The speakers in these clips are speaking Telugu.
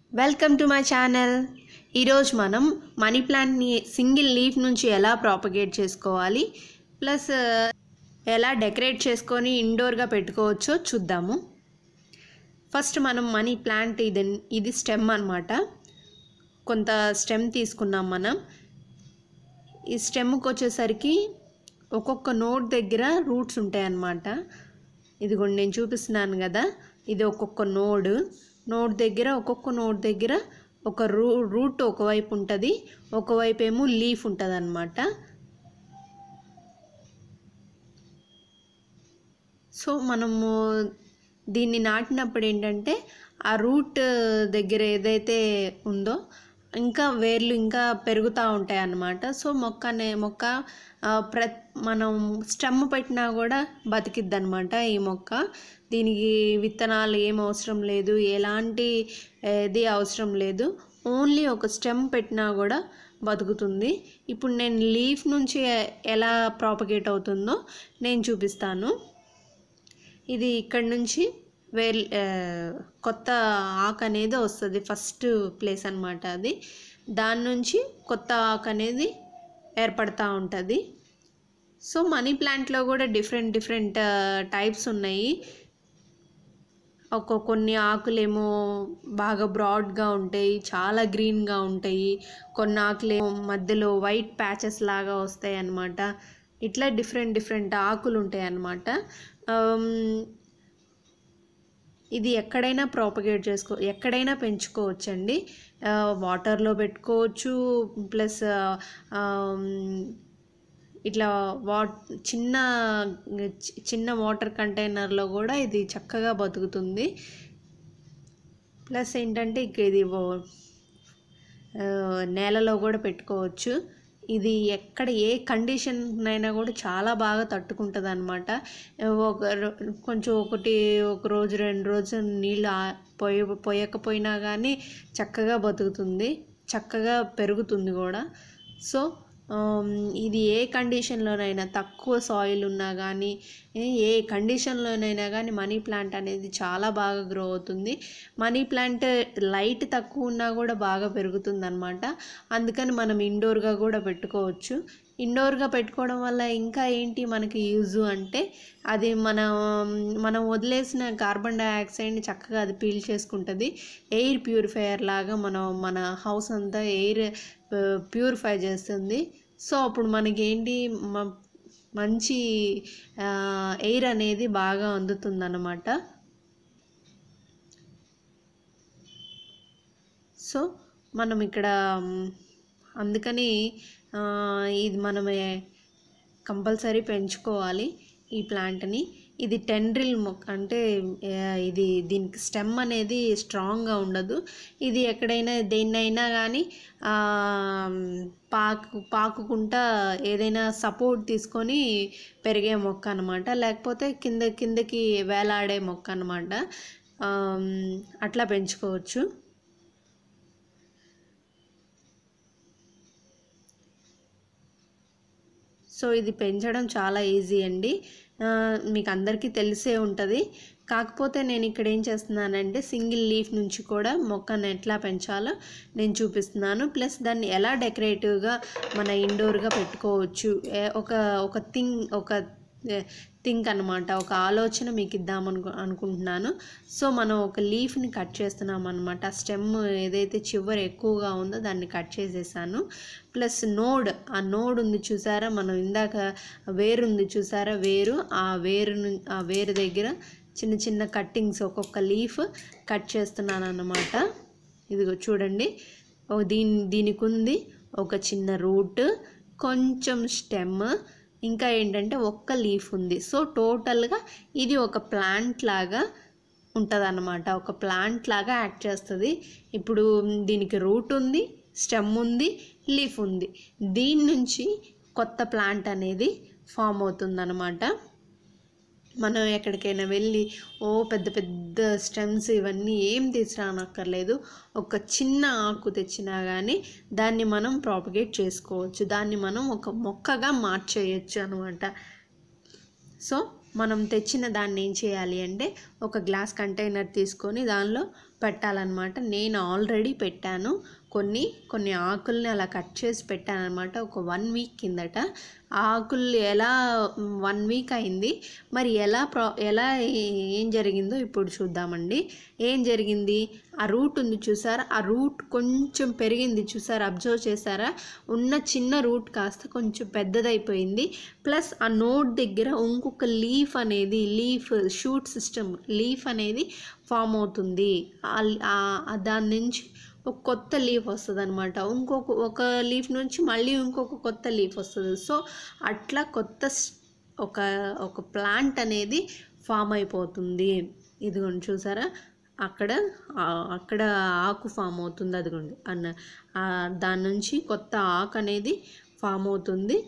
వెల్కమ్ టు మై ఛానల్ ఈరోజు మనం మనీ ప్లాంట్ని సింగిల్ లీఫ్ నుంచి ఎలా ప్రాపగేట్ చేసుకోవాలి ప్లస్ ఎలా డెకరేట్ చేసుకొని ఇండోర్గా పెట్టుకోవచ్చో చూద్దాము ఫస్ట్ మనం మనీ ప్లాంట్ ఇది ఇది స్టెమ్ అనమాట కొంత స్టెమ్ తీసుకున్నాం మనం ఈ స్టెమ్కి వచ్చేసరికి ఒక్కొక్క నోట్ దగ్గర రూట్స్ ఉంటాయి అన్నమాట ఇదిగోండి నేను చూపిస్తున్నాను కదా ఇది ఒక్కొక్క నోడ్ నోడ్ దగ్గర ఒక్కొక్క నోడ్ దగ్గర ఒక రూ రూట్ ఒకవైపు ఉంటుంది ఒకవైపు ఏమో లీఫ్ ఉంటుంది అనమాట సో మనము దీన్ని నాటినప్పుడు ఏంటంటే ఆ రూట్ దగ్గర ఏదైతే ఉందో ఇంకా వేర్లు ఇంకా పెరుగుతూ ఉంటాయి అన్నమాట సో మొక్క అనే మొక్క ఆ, ప్ర మనం స్టెమ్ పెట్టినా కూడా బతికిద్ది అనమాట ఈ మొక్క దీనికి విత్తనాలు ఏం అవసరం లేదు ఎలాంటి ఇది అవసరం లేదు ఓన్లీ ఒక స్టెమ్ పెట్టినా కూడా బతుకుతుంది ఇప్పుడు నేను లీఫ్ నుంచి ఎలా ప్రాపగేట్ అవుతుందో నేను చూపిస్తాను ఇది ఇక్కడ నుంచి వేల్ ఆ, కొత్త ఆకు అనేది వస్తుంది ఫస్ట్ ప్లేస్ అన్నమాట అది దాని నుంచి కొత్త ఆకు అనేది ఏర్పడతా ఉంటుంది సో మనీ ప్లాంట్లో కూడా డిఫరెంట్ డిఫరెంట్ టైప్స్ ఉన్నాయి ఒక కొన్ని ఆకులేమో బాగా బ్రాడ్గా ఉంటాయి చాలా గ్రీన్గా ఉంటాయి కొన్ని ఆకులేమో మధ్యలో వైట్ ప్యాచెస్ లాగా వస్తాయి అన్నమాట ఇట్లా డిఫరెంట్ డిఫరెంట్ ఆకులు ఉంటాయి అన్నమాట ఆమ్, ఇది ఎక్కడైనా ప్రాపగేట్ చేసుకో ఎక్కడైనా పెంచుకోవచ్చండి ఆ, వాటర్లో పెట్టుకోవచ్చు ప్లస్ ఆమ్, ఇట్లా వాట్ చిన్న చి- చిన్న వాటర్ కంటైనర్లో కూడా ఇది చక్కగా బతుకుతుంది ప్లస్ ఏంటంటే ఇక ఇది ఓ- ఆ, నేలలో కూడా పెట్టుకోవచ్చు ఇది ఎక్కడ ఏ కండిషన్ అయినా కూడా చాలా బాగా తట్టుకుంటుంది అనమాట ఒక రో- కొంచెం ఒకటి ఒక రోజు రెండు రోజులు నీళ్ళు ఆ- పోయ పోయకపోయినా కానీ చక్కగా బతుకుతుంది చక్కగా పెరుగుతుంది కూడా సో ఆమ్, ఇది ఏ కండిషన్లోనైనా తక్కువ సాయిల్ ఉన్నా కానీ ఏ కండిషన్లోనైనా కానీ మనీ ప్లాంట్ అనేది చాలా బాగా గ్రో అవుతుంది మనీ ప్లాంట్ లైట్ తక్కువ ఉన్నా కూడా బాగా పెరుగుతుంది అనమాట అందుకని మనం ఇండోర్గా కూడా పెట్టుకోవచ్చు ఇండోర్గా పెట్టుకోవడం వల్ల ఇంకా ఏంటి మనకి యూజ్ అంటే అది మనం మనం వదిలేసిన కార్బన్ డైఆక్సైడ్ని చక్కగా అది పీల్ చేసుకుంటుంది ఎయిర్ ప్యూరిఫైయర్ లాగా మనం మన హౌస్ అంతా ఎయిర్ ప్యూరిఫై చేస్తుంది సో అప్పుడు మనకి ఏంటి మ- మంచి ఎయిర్ అనేది బాగా అందుతుందన్నమాట సో మనం ఇక్కడ మ్, అందుకని ఆ, ఇది మనం కంపల్సరీ పెంచుకోవాలి ఈ ప్లాంట్ని ఇది టెండ్రిల్ మొక్క అంటే ఆ, ఇది దీనికి స్టెమ్ అనేది స్ట్రాంగ్గా ఉండదు ఇది ఎక్కడైనా దేన్నైనా కానీ ఆ, పాకు పాకుకుంటా ఏదైనా సపోర్ట్ తీసుకొని పెరిగే మొక్క అనమాట లేకపోతే కింద కిందకి వేలాడే మొక్క అనమాట అట్లా పెంచుకోవచ్చు సో ఇది పెంచడం చాలా ఈజీ అండి ఆ, మీకు అందరికీ తెలిసే ఉంటుంది కాకపోతే నేను ఇక్కడ ఏం చేస్తున్నానంటే సింగిల్ లీఫ్ నుంచి కూడా మొక్కను ఎట్లా పెంచాలో నేను చూపిస్తున్నాను ప్లస్ దాన్ని ఎలా డెకరేటివ్గా మన ఇండోర్గా పెట్టుకోవచ్చు ఏ- ఒక ఒక థింగ్ ఒక థింక్ అనమాట ఒక ఆలోచన మీకు ఇద్దామను అనుకుంటున్నాను సో మనం ఒక లీఫ్ని కట్ చేస్తున్నాం అనమాట స్టెమ్ ఏదైతే చివరి ఎక్కువగా ఉందో దాన్ని కట్ చేసేసాను ప్లస్ నోడ్ ఆ నోడ్ ఉంది చూసారా మనం ఇందాక వేరు ఉంది చూసారా వేరు ఆ వేరు ను- ఆ వేరు దగ్గర చిన్న చిన్న కట్టింగ్స్ ఒక్కొక్క లీఫ్ కట్ చేస్తున్నాను అన్నమాట ఇదిగో చూడండి ఓ దీని దీనికి ఉంది ఒక చిన్న రూట్ కొంచెం స్టెమ్ ఇంకా ఏంటంటే ఒక్క లీఫ్ ఉంది సో టోటల్గా ఇది ఒక ప్లాంట్ లాగా ఉంటుంది అన్నమాట ఒక ప్లాంట్ లాగా యాక్ట్ చేస్తుంది ఇప్పుడు దీనికి రూట్ ఉంది స్టెమ్ ఉంది లీఫ్ ఉంది దీని నుంచి కొత్త ప్లాంట్ అనేది ఫామ్ అవుతుంది మనం ఎక్కడికైనా వెళ్ళి ఓ పెద్ద పెద్ద స్టెమ్స్ ఇవన్నీ ఏం తీసుకురానక్కర్లేదు ఒక చిన్న ఆకు తెచ్చినా కానీ దాన్ని మనం ప్రాపగేట్ చేసుకోవచ్చు దాన్ని మనం ఒక మొక్కగా మార్చేయచ్చు అనమాట సో మనం తెచ్చిన దాన్ని ఏం చేయాలి అంటే ఒక గ్లాస్ కంటైనర్ తీసుకొని దానిలో పెట్టాలన్నమాట నేను ఆల్రెడీ పెట్టాను కొన్ని కొన్ని ఆకుల్ని అలా కట్ చేసి పెట్టాను అనమాట ఒక వన్ వీక్ కిందట ఆ ఆకులు ఎలా వన్ వీక్ అయింది మరి ఎలా ప్రా ఎలా ఏం జరిగిందో ఇప్పుడు చూద్దామండి ఏం జరిగింది ఆ రూట్ ఉంది చూసారా ఆ రూట్ కొంచెం పెరిగింది చూసారా అబ్జర్వ్ చేశారా ఉన్న చిన్న రూట్ కాస్త కొంచెం పెద్దదైపోయింది ప్లస్ ఆ నోట్ దగ్గర ఇంకొక లీఫ్ అనేది లీఫ్ షూట్ సిస్టమ్ లీఫ్ అనేది ఫామ్ అవుతుంది ఆ- ఆ- దాని నుంచి ఒక కొత్త లీఫ్ వస్తుంది అనమాట ఇంకొక ఒక లీఫ్ నుంచి మళ్ళీ ఇంకొక కొత్త లీఫ్ వస్తుంది సో అట్లా కొత్త స్- ఒక ఒక ప్లాంట్ అనేది ఫామ్ అయిపోతుంది ఇదిగోండి చూసారా అక్కడ ఆ, అక్కడ ఆకు ఫామ్ అవుతుంది అదిగోండి అన్న ఆ, దాని నుంచి కొత్త ఆకు అనేది ఫామ్ అవుతుంది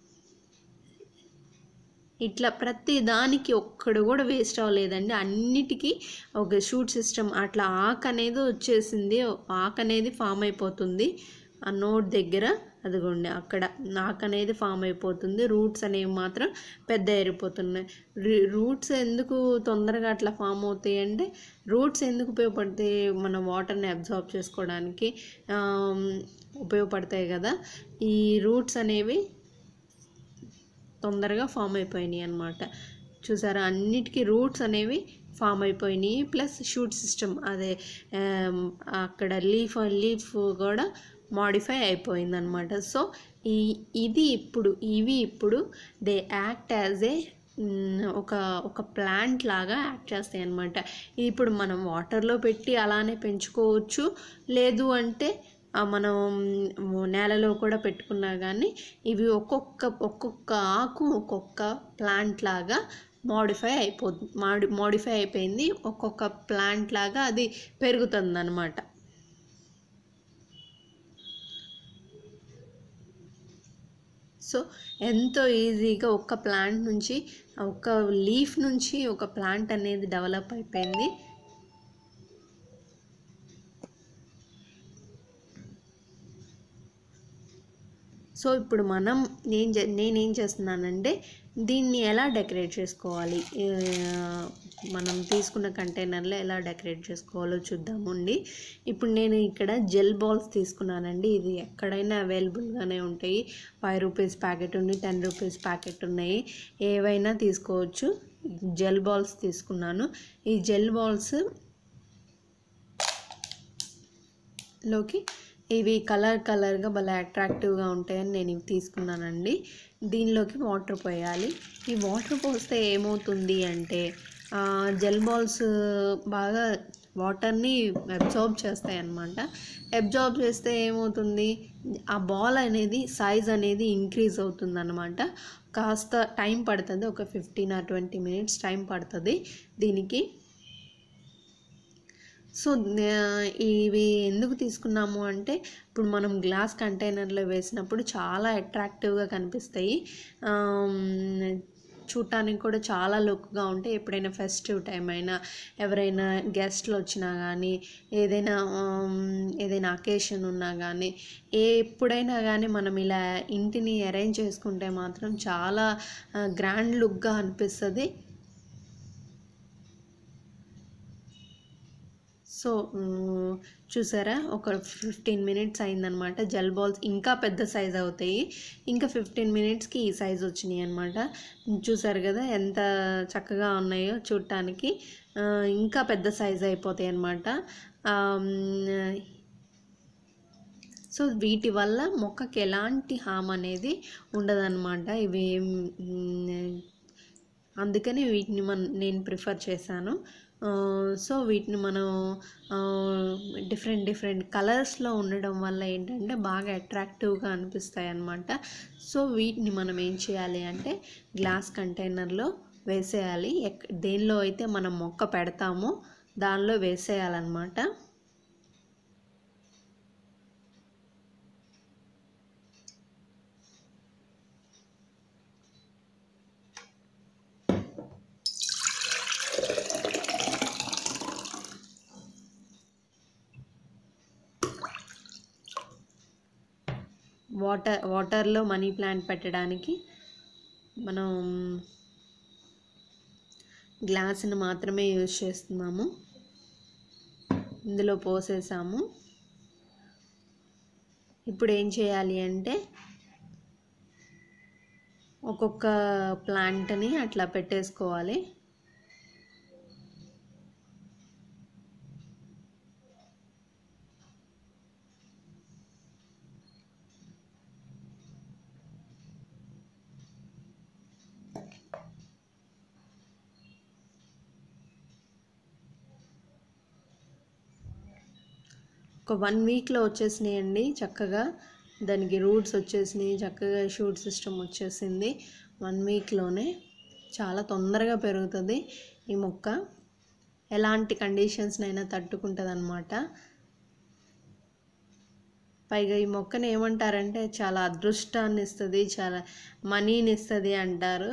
ఇట్లా ప్రతి దానికి ఒక్కడు కూడా వేస్ట్ అవ్వలేదండి అన్నిటికీ ఒక షూట్ సిస్టమ్ అట్లా ఆకు అనేది వచ్చేసింది ఆకు అనేది ఫామ్ అయిపోతుంది ఆ నోట్ దగ్గర అదిగోండి అక్కడ ఆకు అనేది ఫామ్ అయిపోతుంది రూట్స్ అనేవి మాత్రం పెద్ద ఏరిపోతున్నాయి రూట్స్ ఎందుకు తొందరగా అట్లా ఫామ్ అవుతాయి అంటే రూట్స్ ఎందుకు ఉపయోగపడతాయి మన వాటర్ని అబ్జార్బ్ చేసుకోవడానికి ఆమ్, ఉపయోగపడతాయి కదా ఈ రూట్స్ అనేవి తొందరగా ఫామ్ అయిపోయినాయి అన్నమాట చూసారా అన్నిటికీ రూట్స్ అనేవి ఫామ్ అయిపోయినాయి ప్లస్ షూట్ సిస్టమ్ అదే ఆమ్, అక్కడ లీఫ్ లీఫ్ కూడా మాడిఫై అయిపోయిందనమాట సో ఈ ఇది ఇప్పుడు ఇవి ఇప్పుడు దే యాక్ట్ యాజ్ ఏ ఒక ఒక ప్లాంట్ లాగా యాక్ట్ చేస్తాయి అన్నమాట ఇప్పుడు మనం వాటర్లో పెట్టి అలానే పెంచుకోవచ్చు లేదు అంటే ఆ మనం నేలలో కూడా పెట్టుకున్నా కానీ ఇవి ఒక్కొక్క ఒక్కొక్క ఆకు ఒక్కొక్క ప్లాంట్ లాగా మోడిఫై అయిపోతుంది మాడి మోడిఫై అయిపోయింది ఒక్కొక్క ప్లాంట్ లాగా అది పెరుగుతుంది అనమాట సో ఎంతో ఈజీగా ఒక ప్లాంట్ నుంచి ఒక లీఫ్ నుంచి ఒక ప్లాంట్ అనేది డెవలప్ అయిపోయింది సో ఇప్పుడు మనం నేను చే- నేనేం చేస్తున్నానంటే దీన్ని ఎలా డెకరేట్ చేసుకోవాలి ఆ, మనం తీసుకున్న కంటైనర్లో ఎలా డెకరేట్ చేసుకోవాలో చూద్దామండి ఇప్పుడు నేను ఇక్కడ జెల్ బాల్స్ తీసుకున్నానండి ఇది ఎక్కడైనా అవైలబుల్గానే ఉంటాయి ఫైవ్ రూపీస్ ప్యాకెట్ ఉంది టెన్ రూపీస్ ప్యాకెట్ ఉన్నాయి ఏవైనా తీసుకోవచ్చు జెల్ బాల్స్ తీసుకున్నాను ఈ జెల్ బాల్స్ లోకి ఇవి కలర్ కలర్గా భలే అట్రాక్టివ్గా ఉంటాయని నేను ఇవి తీసుకున్నానండి దీనిలోకి వాటర్ పోయాలి ఈ వాటర్ పోస్తే ఏమవుతుంది అంటే ఆ, జెల్ బాల్స్ బాగా వాటర్ని అబ్జార్బ్ చేస్తాయి అన్నమాట అబ్జార్బ్ చేస్తే ఏమవుతుంది ఆ బాల్ అనేది సైజ్ అనేది ఇంక్రీజ్ అవుతుంది అనమాట కాస్త టైం పడుతుంది ఒక fifteen or twenty minutes time పడుతుంది దీనికి సో నే- ఇవి ఎందుకు తీసుకున్నాము అంటే ఇప్పుడు మనం గ్లాస్ కంటైనర్లో వేసినప్పుడు చాలా అట్రాక్టివ్గా కనిపిస్తాయి ఆమ్, చూడటానికి కూడా చాలా లుక్గా ఉంటాయి ఎప్పుడైనా ఫెస్టివ్ టైం అయినా ఎవరైనా గెస్ట్లు వచ్చినా కానీ ఏదైనా ఆమ్, ఏదైనా అకేషన్ ఉన్నా కానీ ఏ ఎప్పుడైనా కానీ మనం ఇలా ఇంటిని అరేంజ్ చేసుకుంటే మాత్రం చాలా గ్రాండ్ లుక్గా అనిపిస్తుంది సో మ్, చూసారా ఒక ఫిఫ్టీన్ మినిట్స్ అయిందనమాట జెల్ బాల్స్ ఇంకా పెద్ద సైజ్ అవుతాయి ఇంకా ఫిఫ్టీన్ మినిట్స్కి ఈ సైజ్ వచ్చినాయి అనమాట చూసారు కదా ఎంత చక్కగా ఉన్నాయో చూడటానికి ఆ, ఇంకా పెద్ద సైజ్ అయిపోతాయి అనమాట సో వీటి వల్ల మొక్కకి ఎలాంటి హామ్ అనేది ఉండదన్నమాట ఇవి మ్, అందుకని వీటిని మన నేను ప్రిఫర్ చేశాను ఆ, సో వీటిని మనం డిఫరెంట్ డిఫరెంట్ కలర్స్లో ఉండడం వల్ల ఏంటంటే బాగా అట్రాక్టివ్గా అనిపిస్తాయి అన్నమాట సో వీటిని మనం ఏం చేయాలి అంటే గ్లాస్ కంటైనర్లో వేసేయాలి ఎక్ దేనిలో అయితే మనం మొక్క పెడతామో దానిలో వేసేయాలన్నమాట వాటర్ వాటర్లో మనీ ప్లాంట్ పెట్టడానికి మనం గ్లాస్ని మాత్రమే యూజ్ చేస్తున్నాము ఇందులో పోసేసాము ఇప్పుడు ఏం చేయాలి అంటే ఒక్కొక్క ప్లాంట్ని అట్లా పెట్టేసుకోవాలి ఒక వన్ వీక్లో వచ్చేసినాయండి చక్కగా దానికి రూట్స్ వచ్చేసినాయి చక్కగా షూట్ సిస్టమ్ వచ్చేసింది వన్ వీక్లోనే చాలా తొందరగా పెరుగుతుంది ఈ మొక్క ఎలాంటి కండిషన్స్నైనా తట్టుకుంటుంది అనమాట పైగా ఈ మొక్కని ఏమంటారంటే చాలా అదృష్టాన్ని ఇస్తుంది చాలా మనీని ఇస్తుంది అంటారు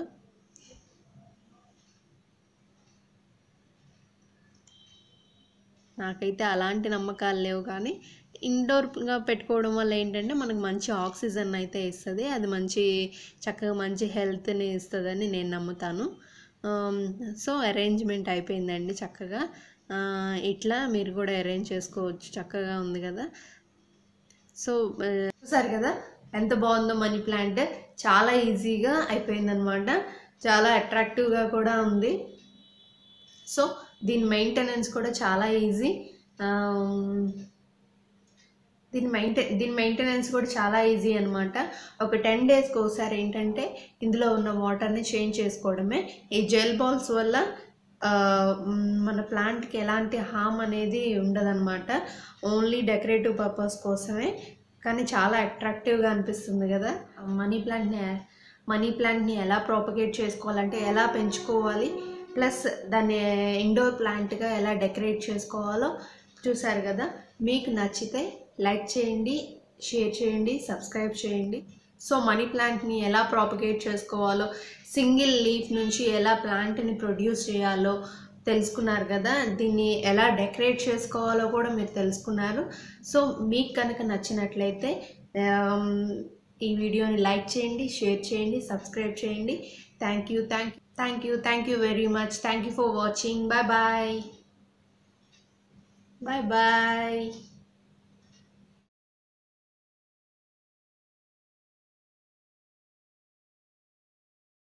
నాకైతే అలాంటి నమ్మకాలు లేవు కానీ ఇండోర్గా పెట్టుకోవడం వల్ల ఏంటంటే మనకు మంచి ఆక్సిజన్ అయితే ఇస్తుంది అది మంచి చక్కగా మంచి హెల్త్ని ఇస్తుందని నేను నమ్ముతాను సో అరేంజ్మెంట్ అయిపోయిందండి చక్కగా ఆ, ఇట్లా మీరు కూడా అరేంజ్ చేసుకోవచ్చు చక్కగా ఉంది కదా సో ఆ, చూసారు కదా ఎంత బాగుందో మనీ ప్లాంట్ చాలా ఈజీగా అయిపోయిందనమాట చాలా అట్రాక్టివ్గా కూడా ఉంది సో దీని మెయింటెనెన్స్ కూడా చాలా ఈజీ దీని మెయింటె దీని మెయింటెనెన్స్ కూడా చాలా ఈజీ అనమాట ఒక టెన్ డేస్కి ఒకసారి ఏంటంటే ఇందులో ఉన్న వాటర్ని చేంజ్ చేసుకోవడమే ఈ జెల్ బాల్స్ వల్ల ఆ, మ్, మన ప్లాంట్కి ఎలాంటి హామ్ అనేది ఉండదన్నమాట ఓన్లీ డెకరేటివ్ పర్పస్ కోసమే కానీ చాలా అట్రాక్టివ్గా అనిపిస్తుంది కదా మనీ ప్లాంట్ని మనీ ప్లాంట్ని ఎలా ప్రాపగేట్ చేసుకోవాలంటే ఎలా పెంచుకోవాలి ప్లస్ దాన్ని ఇండోర్ ప్లాంట్గా ఎలా డెకరేట్ చేసుకోవాలో చూసారు కదా మీకు నచ్చితే లైక్ చేయండి షేర్ చేయండి సబ్స్క్రైబ్ చేయండి సో మనీ ప్లాంట్ని ఎలా ప్రాపగేట్ చేసుకోవాలో సింగిల్ లీఫ్ నుంచి ఎలా ప్లాంట్ని ప్రొడ్యూస్ చేయాలో తెలుసుకున్నారు కదా దీన్ని ఎలా డెకరేట్ చేసుకోవాలో కూడా మీరు తెలుసుకున్నారు సో మీకు కనుక నచ్చినట్లయితే ఆమ్, ఈ వీడియోని లైక్ చేయండి షేర్ చేయండి సబ్స్క్రైబ్ చేయండి thank you thank thank you thank you very much thank you for watching bye bye bye bye